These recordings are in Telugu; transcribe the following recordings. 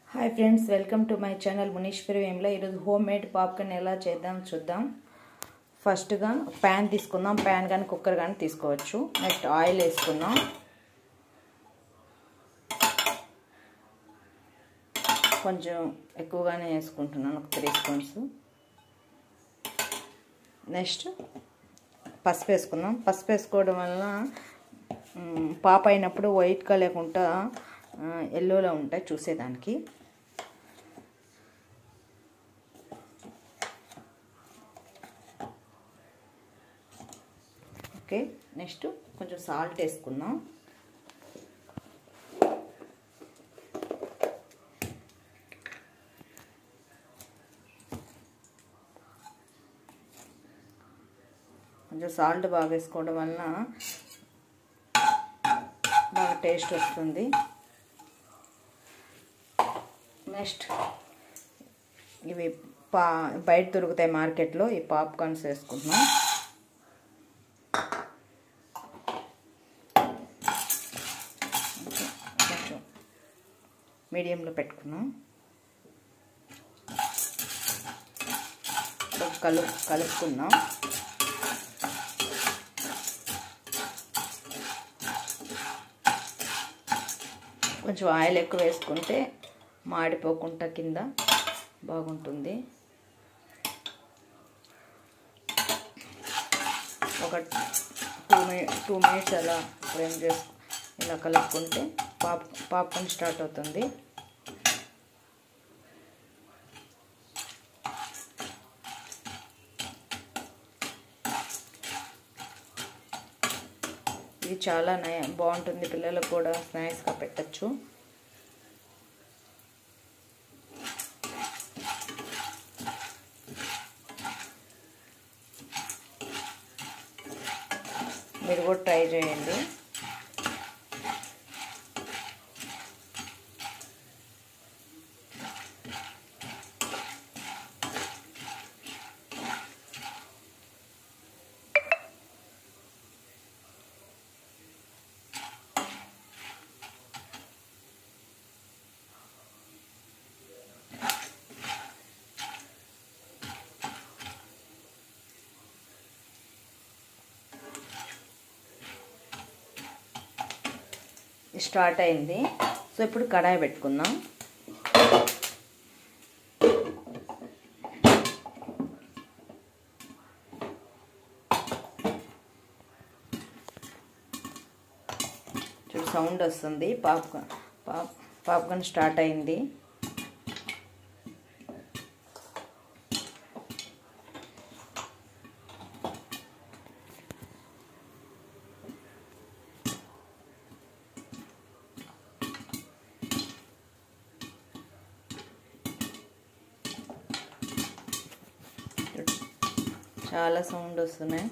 hi friends welcome to my channel Munishwari వేమ్లో ఈరోజు హోమ్ మేడ్ పాప్కార్న్ ఎలా చేద్దాం చూద్దాం ఫస్ట్గా ప్యాన్ తీసుకుందాం ప్యాన్ కానీ కుక్కర్ కానీ తీసుకోవచ్చు నెక్స్ట్ ఆయిల్ వేసుకుందాం కొంచెం ఎక్కువగానే వేసుకుంటున్నాను ఒక త్రీ స్పూన్స్ నెక్స్ట్ పసుపు వేసుకుందాం పసుపు వేసుకోవడం వలన పాప అయినప్పుడు వైట్గా లేకుండా ఎల్లోలో ఉంటాయి చూసేదానికి ఓకే నెక్స్ట్ కొంచెం సాల్ట్ వేసుకుందాం కొంచెం సాల్ట్ బాగా వేసుకోవడం వలన బాగా టేస్ట్ వస్తుంది నెక్స్ట్ ఇవి పా బయట దొరుకుతాయి మార్కెట్లో ఈ పాప్కార్న్స్ వేసుకుంటున్నాం కొంచెం మీడియంలో పెట్టుకున్నాం కలు కలుపుకుందాం కొంచెం ఆయిల్ ఎక్కువ వేసుకుంటే మాడిపోకుండా కింద బాగుంటుంది ఒక టూ మినిట్ టూ మినిట్స్ అలా ఫ్రేమ్ చేసు ఇలా కలుపుకుంటే పాప్ పాప్కార్న్ స్టార్ట్ అవుతుంది ఇది చాలా నయ బాగుంటుంది పిల్లలకు కూడా స్నాక్స్గా పెట్టచ్చు మీరు కూడా ట్రై చేయండి స్టార్ట్ అయింది సో ఇప్పుడు కడాయి పెట్టుకుందాం చూడు సౌండ్ వస్తుంది పాప్కార్న్ పాప్ పాప్కార్న్ స్టార్ట్ అయింది చాలా సౌండ్ వస్తున్నాయి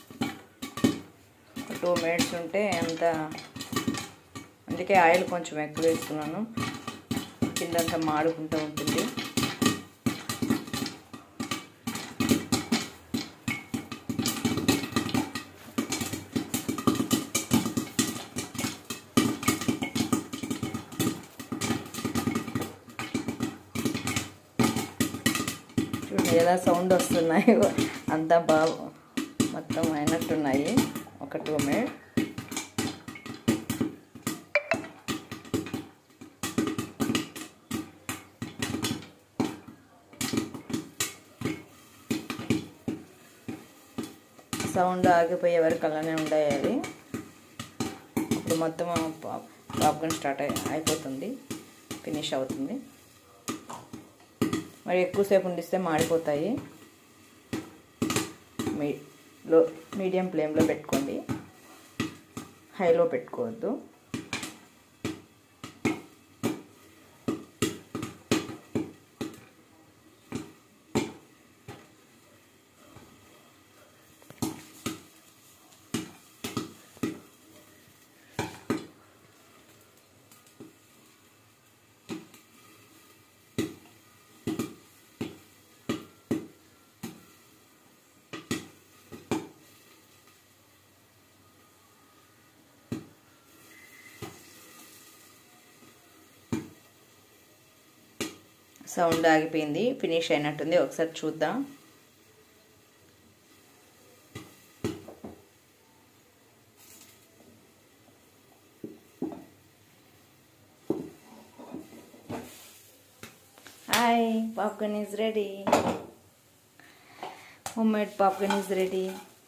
టూ మినిట్స్ ఉంటే ఎంత అందుకే ఆయిల్ కొంచెం ఎక్కువ వేస్తున్నాను కిందంతా మాడుకుంటూ ఉంటుంది చూడండి ఎలా సౌండ్ వస్తున్నాయో అంతా బాగా మొత్తం అయినట్టున్నాయి ఒక టూ మినిట్ సౌండ్ ఆగిపోయే వరకు అలానే ఉండాలి ఇప్పుడు మొత్తం పాప్కార్న్ స్టార్ట్ అయిపోతుంది ఫినిష్ అవుతుంది మరి ఎక్కువసేపు ఉండిస్తే మాడిపోతాయి మీ లో మీడియం ఫ్లేమ్లో పెట్టుకోండి హైలో పెట్టుకోవద్దు సౌండ్ ఆగిపోయింది ఫినిష్ అయినట్టుంది ఒకసారి చూద్దాం hi popcorn is ready home made popcorn is ready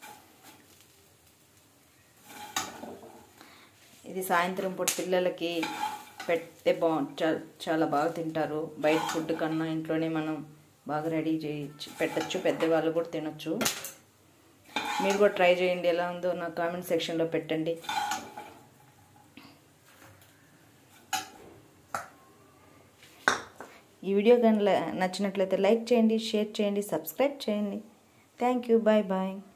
ఇది సాయంత్రం పూట పిల్లలకి పెడితే బా చాలా బాగా తింటారు బయట ఫుడ్ కన్నా ఇంట్లోనే మనం బాగా రెడీ చేయి పెట్టచ్చు పెద్దవాళ్ళు కూడా తినొచ్చు మీరు కూడా ట్రై చేయండి ఎలా ఉందో నా కామెంట్ సెక్షన్లో పెట్టండి ఈ వీడియో కానీ నచ్చినట్లయితే లైక్ చేయండి షేర్ చేయండి సబ్స్క్రైబ్ చేయండి థ్యాంక్ యూ బాయ్ బాయ్